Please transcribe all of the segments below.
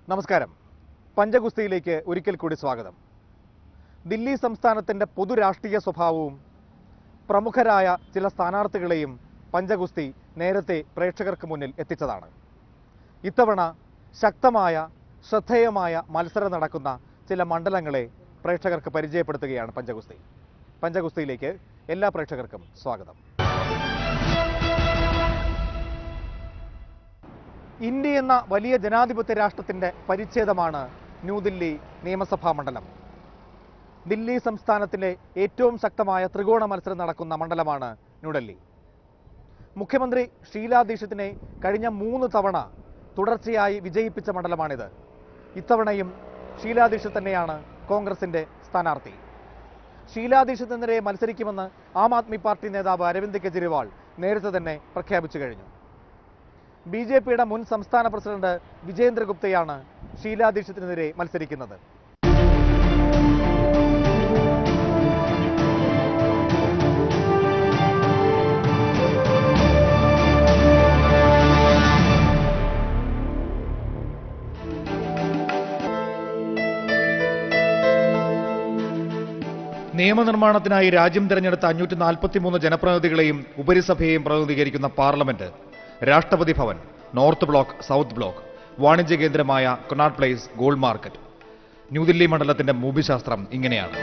നമസ്കാരം പഞ്ചഗുസ്തിയിലേക്ക് ഒരിക്കൽ കൂടി സ്വാഗതം ദില്ലി സംസ്ഥാനത്തിൻ്റെ പൊതുരാഷ്ട്രീയ സ്വഭാവവും പ്രമുഖരായ ചില സ്ഥാനാർത്ഥികളെയും പഞ്ചഗുസ്തി നേരത്തെ പ്രേക്ഷകർക്ക് മുന്നിൽ എത്തിച്ചതാണ് ഇത്തവണ ശക്തമായ ശ്രദ്ധേയമായ മത്സരം നടക്കുന്ന ചില മണ്ഡലങ്ങളെ പ്രേക്ഷകർക്ക് പരിചയപ്പെടുത്തുകയാണ് പഞ്ചഗുസ്തി പഞ്ചഗുസ്തിയിലേക്ക് എല്ലാ പ്രേക്ഷകർക്കും സ്വാഗതം ഇന്ത്യ എന്ന വലിയ ജനാധിപത്യ രാഷ്ട്രത്തിന്റെ പരിച്ഛേദമാണ് ന്യൂദില്ലി നിയമസഭാ മണ്ഡലം ദില്ലി സംസ്ഥാനത്തിലെ ഏറ്റവും ശക്തമായ ത്രികോണ മത്സരം നടക്കുന്ന മണ്ഡലമാണ് ന്യൂഡൽഹി മുഖ്യമന്ത്രി ഷീലാ ദീക്ഷിത്തിനെ കഴിഞ്ഞ മൂന്ന് തവണ തുടർച്ചയായി വിജയിപ്പിച്ച മണ്ഡലമാണിത് ഇത്തവണയും ഷീലാ ദീക്ഷിത് തന്നെയാണ് കോൺഗ്രസിന്റെ സ്ഥാനാർത്ഥി ഷീലാ ദീക്ഷിത്തിനെതിരെ മത്സരിക്കുമെന്ന് ആം ആദ്മി പാർട്ടി നേതാവ് അരവിന്ദ് കെജ്രിവാൾ നേരത്തെ തന്നെ പ്രഖ്യാപിച്ചു കഴിഞ്ഞു ബി ജെ പിയുടെ മുൻ സംസ്ഥാന പ്രസിഡന്റ് വിജേന്ദ്ര ഗുപ്തയാണ് ഷീലാ ദീക്ഷിത്തിനെതിരെ മത്സരിക്കുന്നത് നിയമനിർമ്മാണത്തിനായി രാജ്യം തിരഞ്ഞെടുത്ത അഞ്ഞൂറ്റി നാൽപ്പത്തിമൂന്ന് ജനപ്രതിനിധികളെയും ഉപരിസഭയെയും പ്രതിനിധീകരിക്കുന്ന parliament Rashtrapati Bhavan North Block South Block വാണിജ്യ കേന്ദ്രമായ Connaught Place gold market New Delhi മണ്ഡലത്തിന്റെ മൂബിശാസ്ത്രം ഇങ്ങനെയാണ്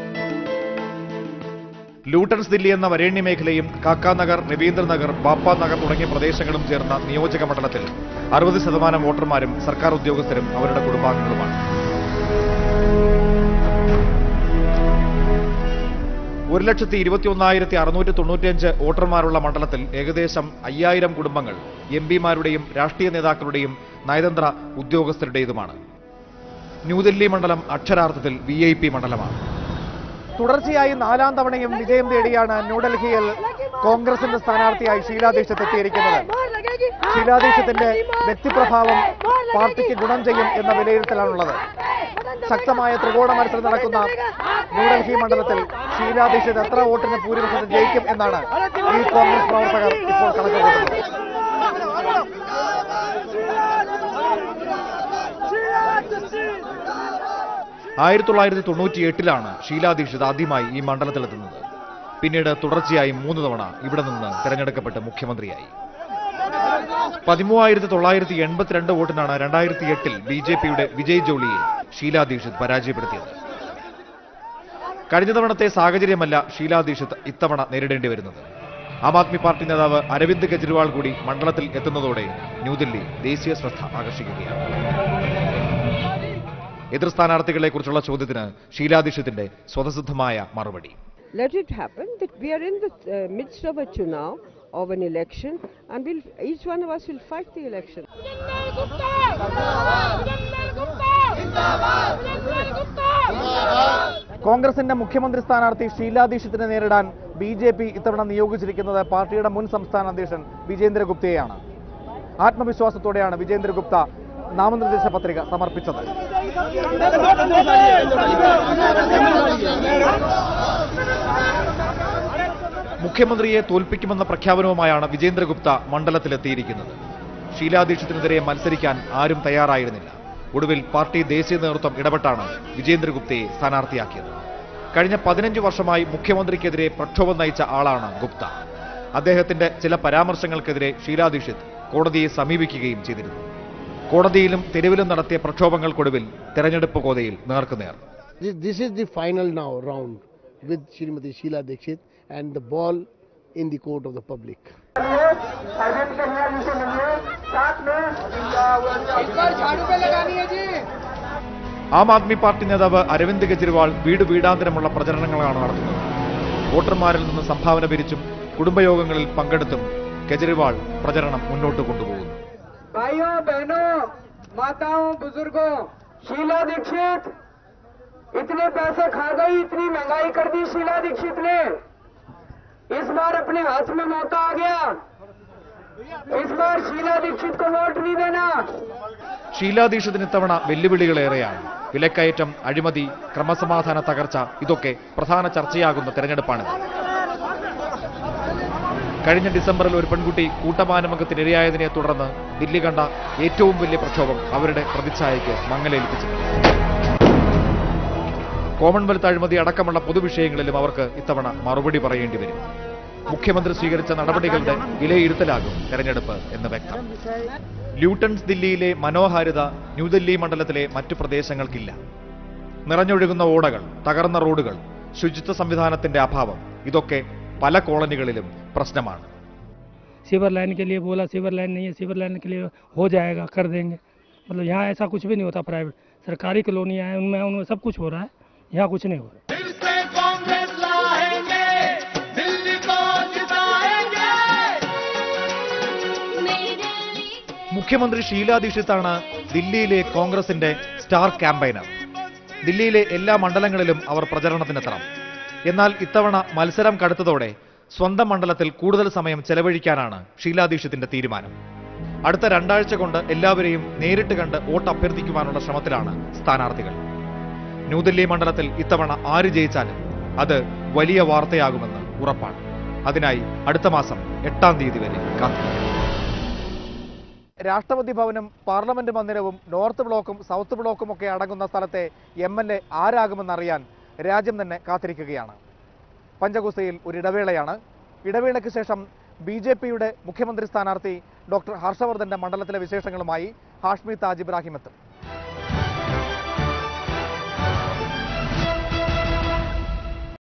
ലൂട്ടൻസ് ദില്ലി എന്ന വരേണ്യ മേഖലയും കാക്കാനഗർ രവീന്ദ്രനഗർ ബാപ്പ നഗർ തുടങ്ങിയ പ്രദേശങ്ങളും ചേർന്ന നിയോജക മണ്ഡലത്തിൽ അറുപത് ശതമാനം വോട്ടർമാരും സർക്കാർ ഉദ്യോഗസ്ഥരും അവരുടെ കുടുംബാംഗങ്ങളുമാണ് ഒരു ലക്ഷത്തി ഇരുപത്തി ഒന്നായിരത്തി അറുന്നൂറ്റി തൊണ്ണൂറ്റിയഞ്ച് വോട്ടർമാരുള്ള മണ്ഡലത്തിൽ ഏകദേശം അയ്യായിരം കുടുംബങ്ങൾ എം പിമാരുടെയും രാഷ്ട്രീയ നേതാക്കളുടെയും നയതന്ത്ര ഉദ്യോഗസ്ഥരുടേതുമാണ് ന്യൂഡൽഹി മണ്ഡലം അക്ഷരാർത്ഥത്തിൽ വി ഐ പി മണ്ഡലമാണ് തുടർച്ചയായി നാലാം തവണയും വിജയം തേടിയാണ് ന്യൂഡൽഹിയിൽ കോൺഗ്രസിന്റെ സ്ഥാനാർത്ഥിയായി ഷീലാ ദീക്ഷിത് എത്തിയിരിക്കുന്നത് ഷീലാ ദീക്ഷിത്തിന്റെ വ്യക്തിപ്രഭാവം പാർട്ടിക്ക് ഗുണം ചെയ്യും എന്ന വിലയിരുത്തലാണുള്ളത് ശക്തമായ ത്രികോണ മത്സരം നടക്കുന്ന ന്യൂഡൽഹി മണ്ഡലത്തിൽ ഷീലാ ദീക്ഷിത് എത്ര വോട്ടിന് ഭൂരിപക്ഷത്തിൽ ജയിക്കും എന്നാണ് ഈ കോൺഗ്രസ് പ്രവർത്തകർ ഇപ്പോൾ കണക്കുകൂട്ടുന്നത് ആയിരത്തി തൊള്ളായിരത്തി തൊണ്ണൂറ്റി എട്ടിലാണ് ഷീലാ ദീക്ഷിത് ആദ്യമായി ഈ മണ്ഡലത്തിലെത്തുന്നത് പിന്നീട് തുടർച്ചയായി മൂന്ന് തവണ ഇവിടെ നിന്ന് തെരഞ്ഞെടുക്കപ്പെട്ട് മുഖ്യമന്ത്രിയായി പതിമൂവായിരത്തി തൊള്ളായിരത്തി എൺപത്തിരണ്ട് വോട്ടിനാണ് രണ്ടായിരത്തി എട്ടിൽ ബി ജെ പിയുടെ വിജയ് ജോളിയെ ഷീലാ ദീക്ഷിത് പരാജയപ്പെടുത്തിയത് കഴിഞ്ഞ തവണത്തെ സാഹചര്യമല്ല ഷീലാ ദീക്ഷിത് ഇത്തവണ നേരിടേണ്ടി വരുന്നത് ആം ആദ്മി പാർട്ടി നേതാവ് അരവിന്ദ് കെജ്രിവാൾ കൂടി മണ്ഡലത്തിൽ എത്തുന്നതോടെ ന്യൂദില്ലി ദേശീയ ശ്രദ്ധ ആകർഷിക്കുകയാണ് എതിർ സ്ഥാനാർത്ഥികളെ കുറിച്ചുള്ള ചോദ്യത്തിന് ഷീലാ ദീക്ഷിത്തിന്റെ സ്വതസിദ്ധമായ മറുപടി Let it happen that we are in the uh, midst of a chunav of an election and we'll, each one of us will fight the election. जंगल गुप्ता जंगल गुप्ता जंगल गुप्ता കോൺഗ്രസിന്റെ മുഖ്യമന്ത്രി സ്ഥാനാർത്ഥി ഷീലാ ദീക്ഷിത്തിനെ നേരിടാൻ ബി ജെ പി ഇത്തവണ നിയോഗിച്ചിരിക്കുന്നത് പാർട്ടിയുടെ മുൻ സംസ്ഥാന അധ്യക്ഷൻ വിജേന്ദ്ര ഗുപ്തയെയാണ് ആത്മവിശ്വാസത്തോടെയാണ് വിജേന്ദ്ര ഗുപ്ത നാമനിർദ്ദേശ പത്രിക സമർപ്പിച്ചത് മുഖ്യമന്ത്രിയെ തോൽപ്പിക്കുമെന്ന പ്രഖ്യാപനവുമായാണ് വിജേന്ദ്രഗുപ്ത മണ്ഡലത്തിലെത്തിയിരിക്കുന്നത് ഷീലാ ദീക്ഷിത്തിനെതിരെ മത്സരിക്കാൻ ആരും തയ്യാറായിരുന്നില്ല ഒടുവിൽ പാർട്ടി ദേശീയ നേതൃത്വം ഇടപെട്ടാണ് വിജേന്ദ്രഗുപ്തയെ സ്ഥാനാർത്ഥിയാക്കിയത് കഴിഞ്ഞ പതിനഞ്ച് വർഷമായി മുഖ്യമന്ത്രിക്കെതിരെ പ്രക്ഷോഭം നയിച്ച ആളാണ് ഗുപ്ത അദ്ദേഹത്തിന്റെ ചില പരാമർശങ്ങൾക്കെതിരെ ഷീലാ ദീക്ഷിത് കോടതിയെ സമീപിക്കുകയും ചെയ്തിരുന്നു കോടതിയിലും തെരുവിലും നടത്തിയ പ്രക്ഷോഭങ്ങൾക്കൊടുവിൽ തെരഞ്ഞെടുപ്പ് കോതയിൽ നേർക്കുനേർ This, this is the final now round with Srimati Sheila Dikshit and the ball in the court of the public. Aam Aadmi Party നേതാവ് അരവിന്ദ് കെജ്രിവാൾ വീട് വീടാന്തരമുള്ള പ്രചരണങ്ങളാണ് നടത്തുന്നത് വോട്ടർമാരിൽ നിന്ന് സംഭാവന പിരിച്ചും കുടുംബയോഗങ്ങളിൽ പങ്കെടുത്തും കെജ്രിവാൾ പ്രചരണം മുന്നോട്ട് കൊണ്ടുപോകുന്നു भाइयों बहनों माताओं बुजुर्गों शीला दीक्षित इतने पैसे खा गई इतनी महंगाई कर दी शीला दीक्षित ने इस बार अपने हाथ में मौका आ गया इस बार शीला दीक्षित को वोट नहीं देना ഷീലാ ദീക്ഷിതിന് ഇത്തവണ വെല്ലുവിളികളേറെയാണ് വിലക്കയറ്റം അഴിമതി ക്രമസമാധാന തകർച്ച ഇതൊക്കെ പ്രധാന ചർച്ചയാകുന്ന തെരഞ്ഞെടുപ്പാണിത് കഴിഞ്ഞ ഡിസംബറിൽ ഒരു പെൺകുട്ടി കൂട്ടമാനമംഗത്തിനിരയായതിനെ തുടർന്ന് ദില്ലി കണ്ട ഏറ്റവും വലിയ പ്രക്ഷോഭം അവരുടെ പ്രതിച്ഛായയ്ക്ക് മങ്ങലേൽപ്പിച്ചിട്ടുണ്ട് കോമൺവെൽത്ത് അഴിമതി അടക്കമുള്ള പൊതുവിഷയങ്ങളിലും അവർക്ക് ഇത്തവണ മറുപടി പറയേണ്ടി വരും മുഖ്യമന്ത്രി സ്വീകരിച്ച നടപടികളുടെ വിലയിരുത്തലാകും തെരഞ്ഞെടുപ്പ് എന്ന് വ്യക്തം ല്യൂട്ടൺസ് ദില്ലിയിലെ മനോഹാരിത ന്യൂഡൽഹി മണ്ഡലത്തിലെ മറ്റു പ്രദേശങ്ങൾക്കില്ല നിറഞ്ഞൊഴുകുന്ന ഓടകൾ തകർന്ന റോഡുകൾ ശുചിത്വ സംവിധാനത്തിന്റെ അഭാവം ഇതൊക്കെ പല കോളനികളിലും പ്രശ്നമാണ് सीवर लाइन के लिए बोला सीवर लाइन नहीं है सीवर लाइन के लिए हो जाएगा कर देंगे मतलब यहाँ ऐसा कुछ भी नहीं होता प्राइवेट सरकारी कॉलोनियाँ हैं उनमें उनमें सब कुछ हो रहा है यहाँ कुछ नहीं हो रहा फिर से कांग्रेस लाएंगे दिल्ली को जिताएंगे മുഖ്യമന്ത്രി ഷീലാ ദീക്ഷിതാണ് ദില്ലിയിലെ കോൺഗ്രസിന്റെ സ്റ്റാർ ക്യാമ്പയിനർ ദില്ലിയിലെ എല്ലാ മണ്ഡലങ്ങളിലും അവർ പ്രചരണത്തിനെത്തണം എന്നാൽ ഇത്തവണ മത്സരം കടുത്തതോടെ സ്വന്തം മണ്ഡലത്തിൽ കൂടുതൽ സമയം ചെലവഴിക്കാനാണ് ഷീലാ ദീക്ഷിത്തിന്റെ തീരുമാനം അടുത്ത രണ്ടാഴ്ച കൊണ്ട് എല്ലാവരെയും നേരിട്ട് കണ്ട് വോട്ട് അഭ്യർത്ഥിക്കുവാനുള്ള ശ്രമത്തിലാണ് സ്ഥാനാർത്ഥികൾ ന്യൂഡൽഹി മണ്ഡലത്തിൽ ഇത്തവണ ആര് ജയിച്ചാലും അത് വലിയ വാർത്തയാകുമെന്ന് ഉറപ്പാണ് അതിനായി അടുത്ത മാസം എട്ടാം തീയതി വരെ കാത്തിരിക്കാം രാഷ്ട്രപതി ഭവനും പാർലമെന്റ് മന്ദിരവും നോർത്ത് ബ്ലോക്കും സൗത്ത് ബ്ലോക്കും ഒക്കെ അടങ്ങുന്ന സ്ഥലത്തെ എം എൽ എ ആരാകുമെന്നറിയാൻ രാജ്യം തന്നെ കാത്തിരിക്കുകയാണ് പഞ്ചഗുസയിൽ ഒരു ഇടവേളയാണ് ഇടവേളയ്ക്ക് ശേഷം ബി ജെ പിയുടെ മുഖ്യമന്ത്രി സ്ഥാനാർത്ഥി ഡോക്ടർ ഹർഷവർദ്ധന്റെ മണ്ഡലത്തിലെ വിശേഷങ്ങളുമായി ഹാഷ്മി താജ് ഇബ്രാഹിം എത്തും